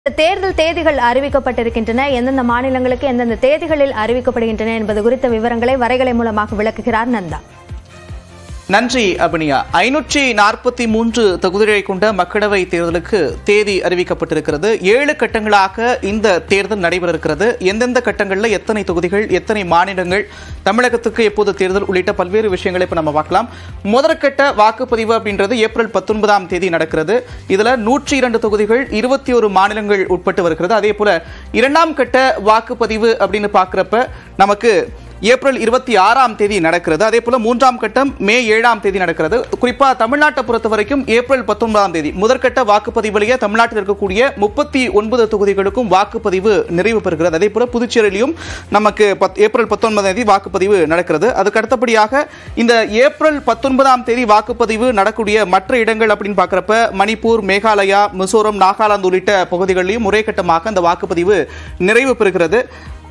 தேர்தல் தேதிகள் அறிவிக்கப்பட்டிருக்கின்றன எந்தெந்த மாநிலங்களுக்கு எந்தெந்த தேதிகளில் அறிவிக்கப்படுகின்றன என்பது குறித்த விவரங்களை வரைகலை மூலமாக விளக்குகிறார் நந்தா நன்றி அபினியா ஐநூற்றி நாற்பத்தி மூன்று தொகுதிகளை கொண்ட மக்களவை தேர்தலுக்கு தேதி அறிவிக்கப்பட்டிருக்கிறது ஏழு கட்டங்களாக இந்த தேர்தல் நடைபெற இருக்கிறது எந்தெந்த கட்டங்களில் எத்தனை தொகுதிகள் எத்தனை மாநிலங்கள் தமிழகத்துக்கு எப்போது தேர்தல் உள்ளிட்ட பல்வேறு விஷயங்களை இப்போ நம்ம பார்க்கலாம் முதற்கட்ட வாக்குப்பதிவு அப்படின்றது ஏப்ரல் பத்தொன்பதாம் தேதி நடக்கிறது இதுல நூற்றி இரண்டு தொகுதிகள் இருபத்தி ஒரு மாநிலங்கள் உட்பட்டு வருகிறது அதே போல இரண்டாம் கட்ட வாக்குப்பதிவு அப்படின்னு பார்க்குறப்ப நமக்கு ஏப்ரல் இருபத்தி ஆறாம் தேதி நடக்கிறது அதே போல மூன்றாம் கட்டம் மே ஏழாம் தேதி நடக்கிறது குறிப்பா தமிழ்நாட்டை பொறுத்த வரைக்கும் ஏப்ரல் பத்தொன்பதாம் தேதி முதற்கட்ட வாக்குப்பதிவிலேயே தமிழ்நாட்டில் இருக்கக்கூடிய முப்பத்தி ஒன்பது தொகுதிகளுக்கும் வாக்குப்பதிவு நிறைவு பெறுகிறது அதே போல புதுச்சேரியிலும் நமக்கு பத்- ஏப்ரல் பத்தொன்பதாம் தேதி வாக்குப்பதிவு நடக்கிறது அதுக்கு அடுத்தபடியாக இந்த ஏப்ரல் பத்தொன்பதாம் தேதி வாக்குப்பதிவு நடக்கூடிய மற்ற இடங்கள் அப்படின்னு பார்க்குறப்ப மணிப்பூர் மேகாலயா மிசோரம் நாகாலாந்து உள்ளிட்ட பகுதிகளிலும் ஒரே கட்டமாக அந்த வாக்குப்பதிவு நிறைவு பெறுகிறது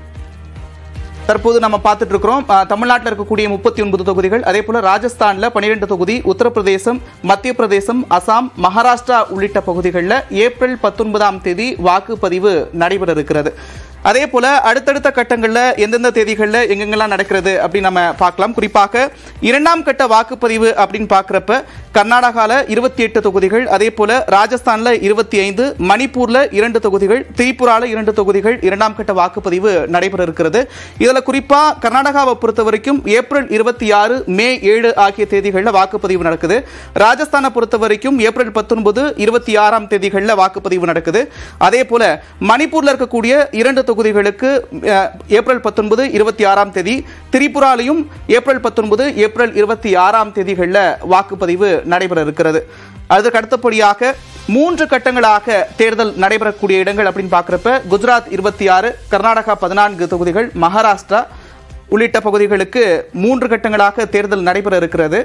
தற்போது நம்ம பார்த்துட்டு இருக்கிறோம் அஹ், தமிழ்நாட்டில் இருக்கக்கூடிய முப்பத்தி ஒன்பது தொகுதிகள் அதே போல ராஜஸ்தான்ல பன்னிரெண்டு தொகுதி உத்தரப்பிரதேசம் மத்திய பிரதேசம் அசாம் மகாராஷ்டிரா உள்ளிட்ட பகுதிகளில் ஏப்ரல் பத்தொன்பதாம் தேதி வாக்குப்பதிவு நடைபெற இருக்கிறது அதே போல அடுத்தடுத்த கட்டங்களில் எந்தெந்த தேதிகளில் எங்கெங்கெல்லாம் நடக்கிறது அப்படின்னு நம்ம பார்க்கலாம் குறிப்பாக இரண்டாம் கட்ட வாக்குப்பதிவு அப்படின்னு பார்க்குறப்ப கர்நாடகாவில் இருபத்தி எட்டு தொகுதிகள் அதே போல ராஜஸ்தான்ல இருபத்தி ஐந்து மணிப்பூர்ல இரண்டு தொகுதிகள் திரிபுரால இரண்டு தொகுதிகள் இரண்டாம் கட்ட வாக்குப்பதிவு நடைபெற இருக்கிறது இதுல குறிப்பா கர்நாடகாவை பொறுத்த வரைக்கும் ஏப்ரல் இருபத்தி ஆறு மே ஏழு ஆகிய தேதிகளில் வாக்குப்பதிவு நடக்குது ராஜஸ்தானை பொறுத்த வரைக்கும் ஏப்ரல் பத்தொன்பது இருபத்தி ஆறாம் தேதிகளில் வாக்குப்பதிவு நடக்குது அதே போல மணிப்பூர்ல இருக்கக்கூடிய இரண்டு தொகுதிகளுக்கு அஹ், ஏப்ரல் பத்தொன்பது இருபத்தி ஆறாம் தேதி திரிபுராலையும் ஏப்ரல் பத்தொன்பது ஏப்ரல் இருபத்தி ஆறாம் தேதிகளில் வாக்குப்பதிவு நடைபெற இருக்கிறது அதுக்கு அடுத்தபடியாக மூன்று கட்டங்களாக தேர்தல் நடைபெறக்கூடிய இடங்கள் அப்படின்னு பார்க்குறப்ப குஜராத் இருபத்தி ஆறு கர்நாடகா பதினான்கு தொகுதிகள் மகாராஷ்டிரா உள்ளிட்ட பகுதிகளுக்கு மூன்று கட்டங்களாக தேர்தல் நடைபெற இருக்கிறது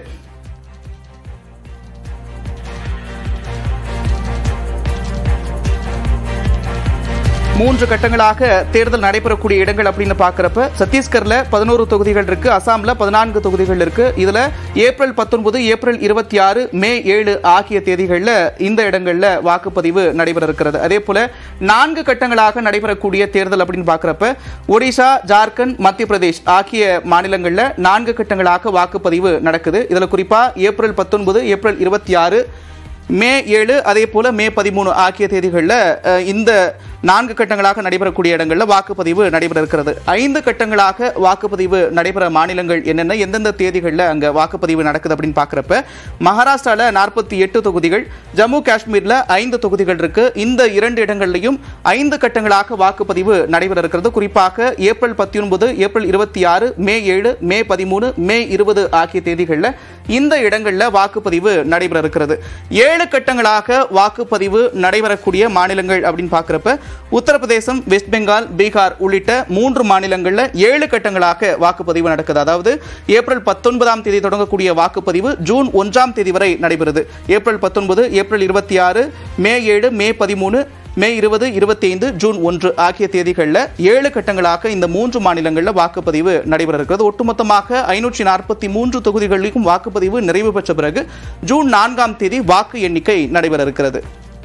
மூன்று கட்டங்களாக தேர்தல் நடைபெறக்கூடிய இடங்கள் அப்படின்னு பார்க்குறப்ப சத்தீஸ்கர்ல பதினோரு தொகுதிகள் இருக்கு அசாம்ல பதினான்கு தொகுதிகள் இருக்கு இதுல ஏப்ரல் பத்தொன்பது ஏப்ரல் இருபத்தி ஆறு மே ஏழு ஆகிய தேதிகளில் இந்த இடங்கள்ல வாக்குப்பதிவு நடைபெற இருக்கிறது அதே போல நான்கு கட்டங்களாக நடைபெறக்கூடிய தேர்தல் அப்படின்னு பார்க்குறப்ப ஒடிசா ஜார்க்கண்ட் மத்திய பிரதேஷ் ஆகிய மாநிலங்களில் நான்கு கட்டங்களாக வாக்குப்பதிவு நடக்குது இதுல குறிப்பா ஏப்ரல் பத்தொன்பது ஏப்ரல் இருபத்தி ஆறு மே ஏழு அதே போல மே பதிமூணு ஆகிய தேதிகளில் இந்த நான்கு கட்டங்களாக நடைபெறக்கூடிய இடங்களில் வாக்குப்பதிவு நடைபெற இருக்கிறது ஐந்து கட்டங்களாக வாக்குப்பதிவு நடைபெற மாநிலங்கள் என்னென்ன எந்தெந்த தேதிகளில் அங்கே வாக்குப்பதிவு நடக்குது அப்படின்னு பார்க்குறப்ப மகாராஷ்டிராவில் நாற்பத்தி எட்டு தொகுதிகள் ஜம்மு காஷ்மீரில் ஐந்து தொகுதிகள் இருக்கு இந்த இரண்டு இடங்கள்லையும் ஐந்து கட்டங்களாக வாக்குப்பதிவு நடைபெற இருக்கிறது குறிப்பாக ஏப்ரல் பத்தொன்பது ஏப்ரல் இருபத்தி ஆறு மே ஏழு மே பதிமூணு மே இருபது ஆகிய தேதிகளில் இந்த இடங்களில் வாக்குப்பதிவு நடைபெற இருக்கிறது ஏழு கட்டங்களாக வாக்குப்பதிவு நடைபெறக்கூடிய மாநிலங்கள் அப்படின்னு பார்க்குறப்ப உத்தரப்பிரதேசம் வெஸ்ட் பெங்கால் பீகார் உள்ளிட்ட மூன்று மாநிலங்களில் ஏழு கட்டங்களாக வாக்குப்பதிவு நடக்குது அதாவது ஏப்ரல் பத்தொன்பதாம் தேதி தொடங்கக்கூடிய வாக்குப்பதிவு ஜூன் ஒன்றாம் தேதி வரை நடைபெறுது ஏப்ரல் பத்தொன்பது ஏப்ரல் இருபத்தி ஆறு மே ஏழு மே பதிமூணு மே இருபது இருபத்தி ஐந்து ஜூன் ஒன்று ஆகிய தேதிகளில் ஏழு கட்டங்களாக இந்த மூன்று மாநிலங்களில் வாக்குப்பதிவு நடைபெற இருக்கிறது ஒட்டுமொத்தமாக ஐநூற்றி நாற்பத்தி மூன்று தொகுதிகளிலும் வாக்குப்பதிவு நிறைவு பெற்ற பிறகு ஜூன் நான்காம் தேதி வாக்கு எண்ணிக்கை நடைபெற இருக்கிறது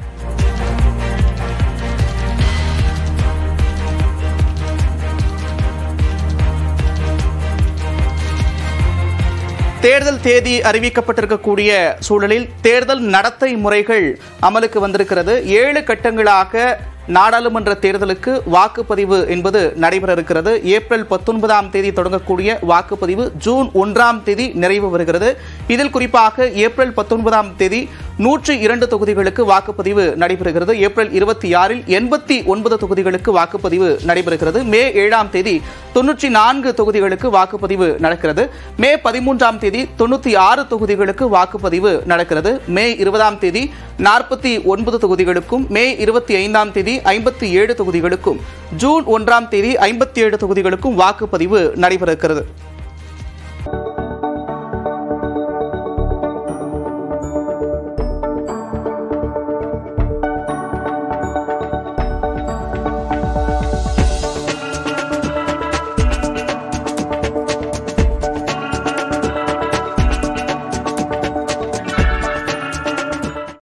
தேர்தல் தேதி அறிவிக்கப்பட்டிருக்கக்கூடிய சூழலில் தேர்தல் நடத்தை முறைகள் அமலுக்கு வந்திருக்கிறது ஏழு கட்டங்களாக நாடாளுமன்ற தேர்தலுக்கு வாக்குப்பதிவு என்பது நடைபெற இருக்கிறது ஏப்ரல் பத்தொன்பதாம் தேதி தொடங்கக்கூடிய வாக்குப்பதிவு ஜூன் ஒன்றாம் தேதி நிறைவு வருகிறது இதில் குறிப்பாக ஏப்ரல் பத்தொன்பதாம் தேதி நூற்றி இரண்டு தொகுதிகளுக்கு வாக்குப்பதிவு நடைபெறுகிறது ஏப்ரல் இருபத்தி ஆறில் எண்பத்தி ஒன்பது தொகுதிகளுக்கு வாக்குப்பதிவு நடைபெறுகிறது மே ஏழாம் தேதி தொன்னூற்றி நான்கு தொகுதிகளுக்கு வாக்குப்பதிவு நடக்கிறது மே பதிமூன்றாம் தேதி தொண்ணூற்றி ஆறு தொகுதிகளுக்கு வாக்குப்பதிவு நடக்கிறது மே இருபதாம் தேதி நாற்பத்தி ஒன்பது தொகுதிகளுக்கும் மே இருபத்தி ஐந்தாம் தேதி ஐம்பத்தி ஏழு தொகுதிகளுக்கும் ஜூன் ஒன்றாம் தேதி ஐம்பத்தி ஏழு தொகுதிகளுக்கும் வாக்குப்பதிவு நடைபெற இருக்கிறது